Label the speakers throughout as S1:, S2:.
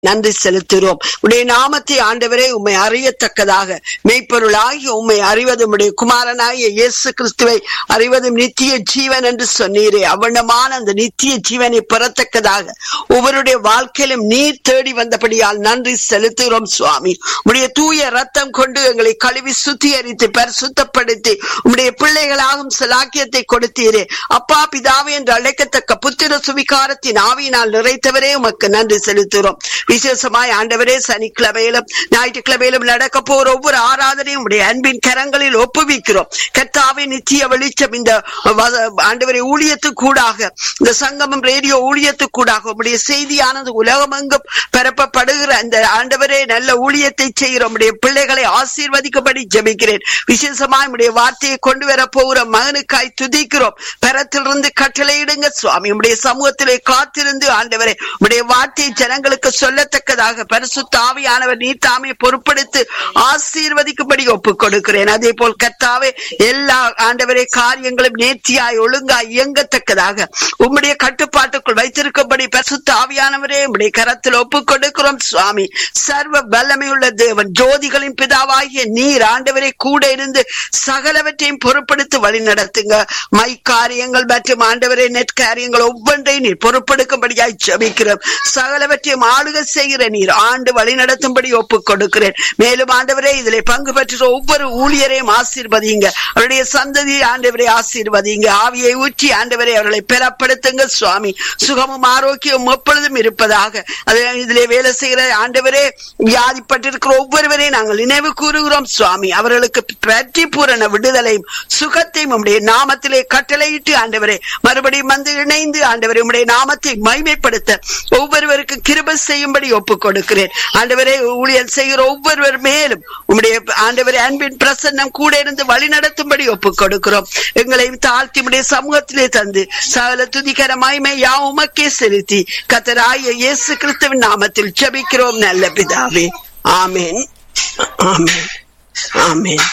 S1: நன்றி செலுத்துகிறோம் உடைய நாமத்தை ஆண்டவரே உம்மை அறியத்தக்கதாக மெய்ப்பொருளாகி உம்மை அறிவதும் உடைய குமாரனாகிய இயேசு கிறிஸ்துவை அறிவதும் நித்திய ஜீவன் என்று சொன்னீரே அவனமான அந்த நித்திய ஜீவனை பெறத்தக்கதாக ஒவ்வொருடைய வாழ்க்கையிலும் நீர் தேடி வந்தபடியால் நன்றி செலுத்துகிறோம் சுவாமி உடைய தூய ரத்தம் கொண்டு எங்களை கழுவி சுத்திகரித்து பரிசுத்தப்படுத்தி உம்முடைய பிள்ளைகளாகும் சலாக்கியத்தை கொடுத்தீரே அப்பா பிதாவே என்று அழைக்கத்தக்க புத்திர சுவிகாரத்தின் ஆவியினால் நிறைத்தவரே உமக்கு நன்றி செலுத்துகிறோம் விசேஷமாய் ஆண்டவரே சனிக்கிழமையிலும் ஞாயிற்றுக்கிழமையிலும் நடக்க போற ஒவ்வொரு ஆராதனையும் உடைய அன்பின் கரங்களில் ஒப்புவிக்கிறோம் கர்த்தாவே நித்திய வெளிச்சம் இந்த வ- ஆண்டவரை ஊழியத்துக்கூடாக இந்த சங்கமம் ரேடியோ ஊழியத்துக்கூடாக உடைய செய்தியானது உலகமெங்கும் பரப்பப்படுகிற அந்த ஆண்டவரே நல்ல ஊழியத்தை செய்கிற உடைய பிள்ளைகளை ஆசீர்வதிக்கும்படி ஜெபிக்கிறேன் விசேஷமாய் உடைய வார்த்தையை கொண்டு வர போகிற மகனுக்காய் துதிக்கிறோம் பரத்திலிருந்து கட்டளையிடுங்க சுவாமி உடைய சமூகத்திலே காத்திருந்து ஆண்டவரே உடைய வார்த்தையை ஜனங்களுக்கு சொல்லத்தக்கதாக பரிசுத்த ஆவியானவர் நீர் தாமே பொறுப்படுத்து ஆசீர்வதிக்கும்படி ஒப்புக் கொடுக்கிறேன் அதே போல் கர்த்தாவே எல்லா ஆண்டவரே காரியங்களும் நேர்த்தியாய் ஒழுங்காய் இயங்கத்தக்கதாக உம்முடைய கட்டுப்பாட்டுக்குள் வைத்திருக்கும்படி பரிசுத்த ஆவியானவரே உம்முடைய கரத்தில் ஒப்புக் கொடுக்கிறோம் சுவாமி சர்வ வல்லமையுள்ள தேவன் ஜோதிகளின் பிதாவாகிய நீர் ஆண்டவரை கூட இருந்து சகலவற்றையும் பொறுப்படுத்தி வழி நடத்துங்க மை காரியங்கள் மற்றும் ஆண்டவரே நெட் காரியங்கள் ஒவ்வொன்றையும் நீர் பொறுப்பெடுக்கும்படியாய் ஜெபிக்கிறோம் சகலவற்றையும் ஆளுக செய்கிற நீர் ஆண்டு வழி நடத்தும்படி ஒப்புக் கொடுக்கிறேன் மேலும் ஆண்டவரே இதிலே பங்கு பெற்ற ஒவ்வொரு ஊழியரையும் ஆசீர்வதிங்க அவருடைய சந்ததி ஆண்டவரை ஆசீர்வதிங்க ஆவியை ஊற்றி ஆண்டவரை அவர்களை பெறப்படுத்துங்க சுவாமி சுகமும் ஆரோக்கியம் எப்பொழுதும் இருப்பதாக அதே இதிலே வேலை செய்கிற ஆண்டவரே வியாதிப்பட்டிருக்கிற ஒவ்வொருவரையும் நாங்கள் நினைவு கூறுகிறோம் சுவாமி அவர்களுக்கு பற்றி பூரண விடுதலையும் சுகத்தையும் உம்முடைய நாமத்திலே கட்டளையிட்டு ஆண்டவரே மறுபடியும் வந்து இணைந்து ஆண்டவரே உம்முடைய நாமத்தை மைமைப்படுத்த ஒவ்வொருவருக்கு கிருப செய்யும்படி ஒப்புக் கொடுக்கிறேன் ஆண்டவரே ஊழியர் செய்கிற ஒவ்வொருவர் மேலும் உம்முடைய ஆண்டவரே அன்பின் பிரசன்னம் கூட இருந்து வழி நடத்தும்படி ஒப்புக் கொடுக்கிறோம் எங்களையும் தாழ்த்தி உம்முடைய சமூகத்திலே தந்து சகல துதிகர மகிமை யா உமக்கே செலுத்தி கத்தராய இயேசு கிறிஸ்துவின் நாமத்தில் ஜெபிக்கிறோம் நல்ல பிதாவே ஆமென் ஆமென் ஆமென்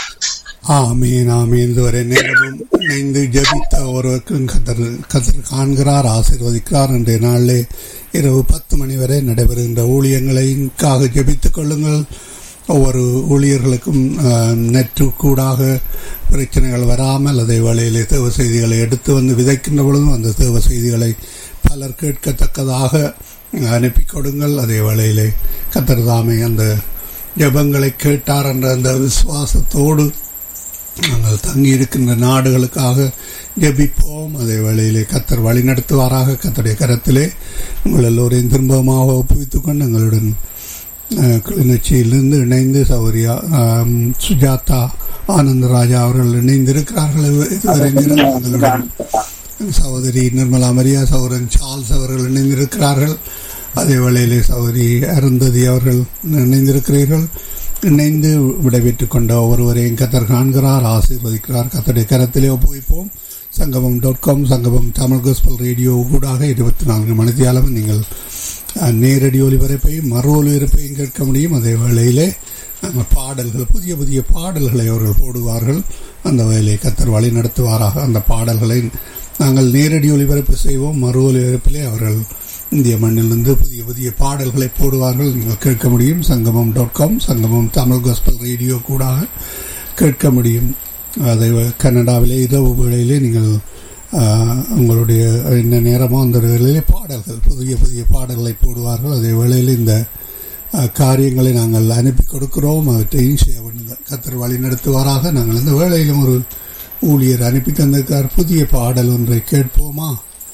S2: ஆமீன் ஆமீன் இதுவரை நேரமும் இணைந்து ஜபித்த ஒருவருக்கும் கதர் கதர் காண்கிறார் ஆசீர்வதிக்கிறார் இன்றைய நாளிலே இரவு பத்து மணி வரை நடைபெறுகின்ற ஊழியங்களுக்காக ஜெபித்துக் கொள்ளுங்கள் ஒவ்வொரு ஊழியர்களுக்கும் நெற்று கூடாக பிரச்சனைகள் வராமல் அதே வேளையிலே தேவ செய்திகளை எடுத்து வந்து விதைக்கின்ற பொழுதும் அந்த தேவ செய்திகளை பலர் கேட்கத்தக்கதாக அனுப்பி கொடுங்கள் அதே வேளையிலே கத்தர் தாமே அந்த ஜெபங்களை கேட்டார் என்ற அந்த விசுவாசத்தோடு நாங்கள் தங்கி இருக்கின்ற நாடுகளுக்காக ஜெபிப்போம் அதே வேளையிலே கத்தர் வழி நடத்துவாராக கத்தருடைய கரத்திலே உங்கள் எல்லோரையும் திரும்பமாக ஒப்புவித்துக் கொண்டு எங்களுடன் அஹ், கிளிநொச்சியிலிருந்து இணைந்து சௌரியா ஆம், சுஜாதா ஆனந்தராஜா அவர்கள் இணைந்திருக்கிறார்கள் இது- இதுவரை நேரம் எங்களுடன் சகோதரி நிர்மலா மரியா சகோதரன் சார்ல்ஸ் அவர்கள் இணைந்திருக்கிறார்கள் அதே வேளையிலே சகோதரி அருந்ததி அவர்கள் இணைந்திருக்கிறீர்கள் இணைந்து விடைபெற்றுக் கொண்ட ஒருவரையும் கத்தர் காண்கிறார் ஆசீர்வதிக்கிறார் கத்தருடைய கரத்திலே ஒப்புவிப்போம் சங்கமம் டாட் காம் சங்கமம் தமிழ் கோஸ்பல் ரேடியோ கூடாக இருபத்தி நான்கு மணித்தியாலும் நீங்கள் அஹ், நேரடி ஒலிபரப்பையும் மறு ஒலிபரப்பையும் கேட்க முடியும் அதே வேளையிலே நாங்கள் பாடல்கள் புதிய புதிய பாடல்களை அவர்கள் போடுவார்கள் அந்த வேலையை கத்தர் வழி நடத்துவாராக அந்த பாடல்களை நாங்கள் நேரடி ஒலிபரப்பு செய்வோம் மறு ஒலிபரப்பிலே அவர்கள் இந்திய மண்ணிலிருந்து புதிய புதிய பாடல்களை போடுவார்கள் நீங்கள் கேட்க முடியும் சங்கமம் டாட் காம் சங்கமம் தமிழ் கோஸ்பல் ரேடியோ கூடாக கேட்க முடியும் அதை கனடாவிலே இரவு வேளையிலே நீங்கள் ஆஹ், உங்களுடைய என்ன நேரமோ அந்த வேளையிலே பாடல்கள் புதிய புதிய பாடல்களை போடுவார்கள் அதே வேளையில் இந்த ஆஹ், காரியங்களை நாங்கள் அனுப்பி கொடுக்கிறோம் அவற்றையும் செய்ய பண்ணுங்கள் கத்தர் வழி நடத்துவாராக நாங்கள் இந்த வேளையிலும் ஒரு ஊழியர் அனுப்பி தந்திருக்கார் புதிய பாடல் ஒன்றை கேட்போமா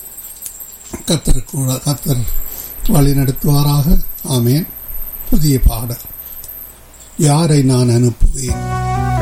S2: கத்தர் கூட கத்தர் வழி நடத்துவாராக ஆமேன் புதிய பாடல் யாரை நான் அனுப்புவேன்